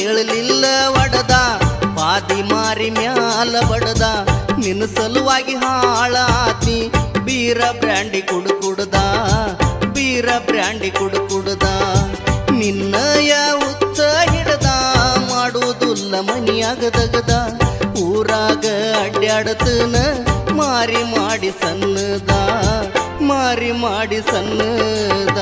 ಹೇಳಲಿಲ್ಲ ಒಡದ ಪಾದಿ ಮಾರಿ ಮ್ಯಾಲ ಬಡದ ನಿನ್ನ ಸಲುವಾಗಿ ಹಾಳಾತಿ ಬೀರ ಬ್ರ್ಯಾಂಡಿ ಕುಡು ಕುಡ್ದ ಬೀರ ಬ್ರ್ಯಾಂಡಿ ಕುಡು ಕುಡ್ದ ನಿನ್ನಯ ಉತ್ತ ಹಿಡದ ಮಾಡುವುದಿಲ್ಲ ಮನಿಯಾಗದಗದ ಊರಾಗ ಅಡ್ಡಾಡತನ ಮಾರಿ ಮಾಡಿ ಸನ್ನದ ಮಾರಿ ಮಾಡಿ ಸನ್ನದ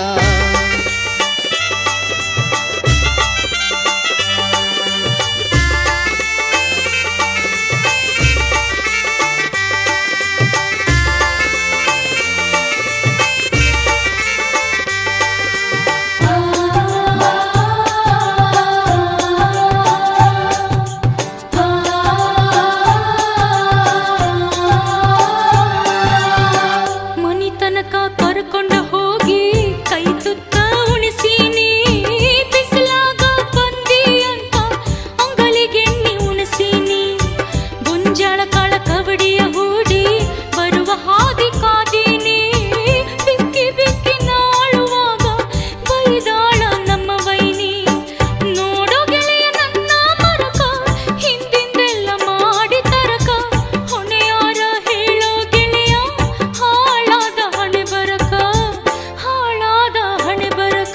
ಮನಿ ತನಕ ಕರ್ಕೊಂಡ ಹೋಗಿ ಕೈ ತುತ್ತ ಉಣಿಸೀನಿ ಬಿಸಿಲಾಗ ಬಂದಿ ಅಂತ ಅಂಗಲಿಗೆಣ್ಣಿ ಉಣಿಸೀನಿ ಗೊಂಜಾಳ ಕಾಳ ಕವಡಿಯ ಹೂಡಿ ಬರುವ ಹಾದಿ ಕಾದೀನಿ ಬಿಕ್ಕಿ ಬಿಕ್ಕಿ ನಾಳುವಾಗ ಬೈದಾಳ ನಮ್ಮ ವೈನಿ ನೋಡೋ ಗೆಳೆಯ ನನ್ನ ಮರಕ ಹಿಂದಿಂದೆಲ್ಲ ಮಾಡಿ ತರಕ ಹೊಣೆಯಾರ ಹೇಳೋ ಗೆಳೆಯ ಹಾಳಾದ ಹಣೆ ಬರಕ ಹಾಳಾದ ಹಣೆ ಬರಕ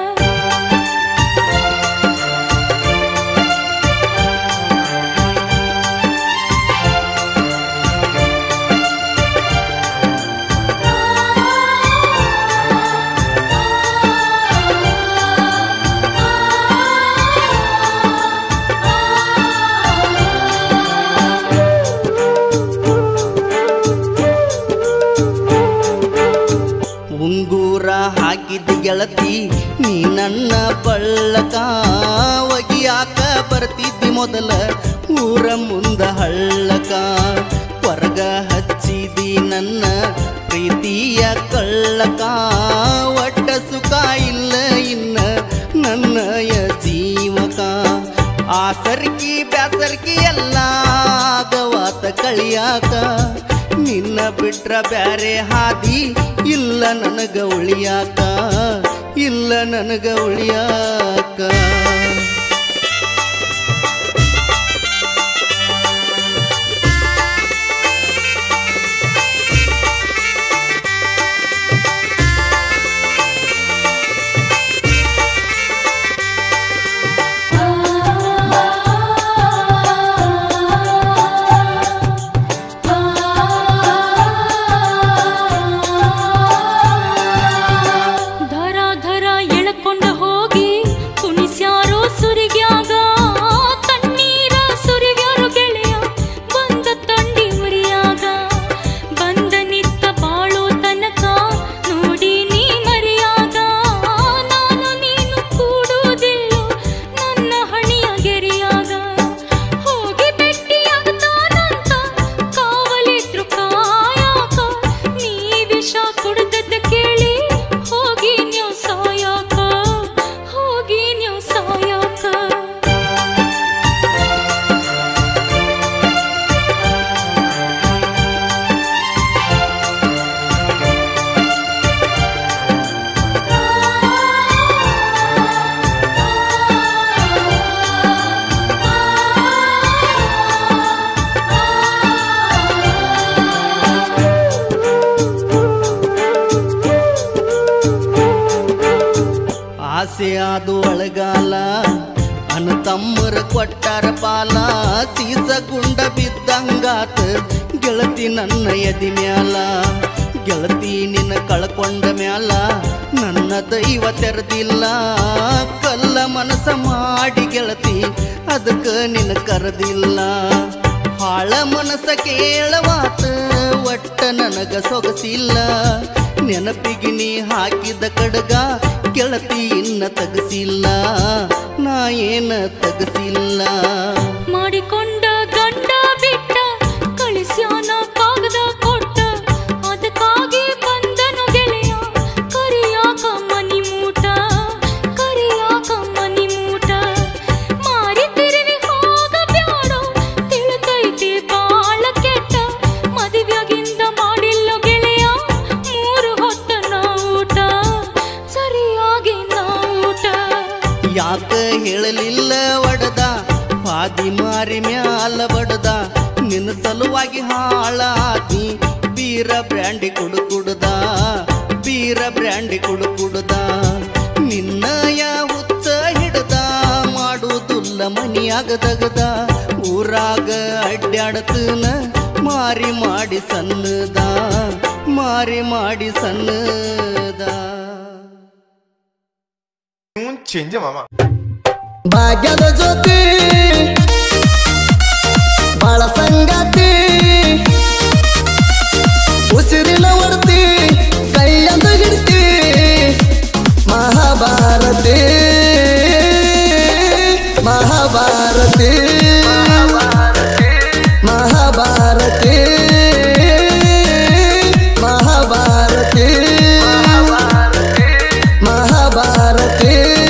ಉಂಗೂರ ಹಾಕಿದ ಗೆಳತಿ ನೀ ನನ್ನ ಬಳ್ಳಕ ಒಗಿಯಾಕ ಬರ್ತಿದ್ದಿ ಮೊದಲ ಊರ ಮುಂದ ಹಳ್ಳಕ ಹೊರಗ ಹಚ್ಚಿದಿ ನನ್ನ ಪ್ರೀತಿಯ ಕಳ್ಳಕ ಒಟ್ಟ ಸುಖ ಇಲ್ಲ ಇನ್ನ ನನ್ನಯ ಜೀವಕ ಆ ಸರ್ಕಿ ಬ್ಯಾಸರ್ಕಿ ಎಲ್ಲ ಆಗವಾತ ಕಳಿಯಾಕ ನಿನ್ನ ಬಿಟ್ರ ಬ್ಯಾರೆ ಹಾದಿ ಇಲ್ಲ ನನಗ ಉಳಿಯಾಕ ಇಲ್ಲ ನನಗ ಉಳಿಯಾಕ ಧರ ಧರ ಎಳ್ಕೊಂಡ ಹೋಗಿ ಕುಣಿಸ್ಯಾರೋ ಸುರಿಗ್ಯಾಗ ತಣ್ಣೀರ ಸುರಿವ್ಯಾರೋ ಗೆಳೆಯ ಬಂದ ತಂಡಿ ಉರಿಯಾಗ ಬಂದ ನಿತ್ತ ಬಾಳೋ ತನಕ ನೋಡಿ ನೀ ಮರಿಯಾಗ ನಾನು ನೀನು ಕೂಡುವುದಿಲ್ಲ ನನ್ನ ಹಣಿಯ ಗೆರೆಯಾಗ ಹೋಗಿ ಭೆಟ್ಟಿಯಾಗ್ತಾನಂತ ಕಾವಲಿದ್ರು ಕಾಯಾಕ ನೀ ವಿಷ ಕುಡ್ದದ್ದ ಕೇಳಿ ಹೋಗಿ ನೀವು ಸಾಯಾಕ ಹೋಗಿ ನೀವು ಸಾಯಾಕ ಆಸೆ ಅದು ಅಳಗಾಲ ಅನ ತಮ್ಮರ ಕೊಟ್ಟಾರ ಪಾಲ ಸೀಸ ಗುಂಡ ಬಿದ್ದಂಗಾತ ಗೆಳತಿ ನನ್ನ ಎದಿ ಮ್ಯಾಲ ಗೆಳತಿ ನಿನ್ನ ಕಳ್ಕೊಂಡ ಮ್ಯಾಲ ನನ್ನ ದೈವ ತೆರೆದಿಲ್ಲ ಕಲ್ಲ ಮನಸ ಮಾಡಿ ಗೆಳತಿ ಅದಕ್ಕ ನಿನ್ನ ಕರೆದಿಲ್ಲ ಹಾಳ ಮನಸ ಕೇಳವಾತ ಒಟ್ಟ ನನಗ ಸೊಗಸಿಲ್ಲ ನೆನಪಿಗೆ ನೀ ಹಾಕಿದ ಕಡಗ ಗೆಳತಿ ಇನ್ನ ತಗಸಿಲ್ಲ ನಾ ಏನ ತಗಸಿಲ್ಲ ಮಾಡಿಕೊಂಡ ಗಂಡ ಬಿಟ್ಟ ಕಳಿಸ್ಯಾನ ಕಾಗದ ಕೊಟ್ಟ ಅದಕ್ಕಾಗಿ ಬಂದನು ಗೆಳೆಯ ಕರಿಯಾಕ ಮನಿ ಮೂಟ ಕರಿಯಾಕ ಮನಿ ಮೂಟ ಮಾರಿ ತಿರುವಿ ಹೋಗ ಬ್ಯಾಡೋ ತಿಳ್ತೈತಿ ಬಾಳ ಕೆಟ್ಟ ಮದುವೆಗಿಂದ ಮಾಡಿಲ್ಲ ಗೆಳೆಯ ಮೂರು ಹೊತ್ತ ನಾ ಊಟ ಸರಿಯಾಗಿ ನಾ ಊಟ ಯಾಕ ಹೇಳಲಿಲ್ಲ ಒಡದ ಹಾದಿ ಮಾರಿ ಮ್ಯಾಲ ಬಡದ ನಿನ್ನ ಸಲುವಾಗಿ ಹಾಳಾದಿ ಬೀರ ಬ್ರ್ಯಾಂಡಿ ಕುಡು ಕುಡ್ದ ಬೀರ ಬ್ರ್ಯಾಂಡಿ ಕುಡು ಕುಡ್ದ ನಿನ್ನಯ ಹುಚ್ಚ ಹಿಡ್ದ ಮಾಡುವುದಿಲ್ಲ ಮನಿಯಾಗದಗದ ಊರಾಗ ಅಡ್ಡಾಡತನ ಮಾರಿ ಮಾಡಿ ಸನ್ನದ ಮಾರಿ ಮಾಡಿ ಸನ್ನದ un change ಮಾಮ ಭಾಗ್ಯದ ಜ್ಯೋತಿ ಬಾಳ ಸಂಗಾತಿ ಉಸಿರಿನ ಒಡ್ತಿ ಕೈಯಂದು ಹಿಡ್ತಿ ಮಹಾಭಾರತಿ ಮಹಾಭಾರತಿ ಮಹಾಭಾರತಿ ಮಹಾಭಾರತಿ ಮಹಾಭಾರತಿ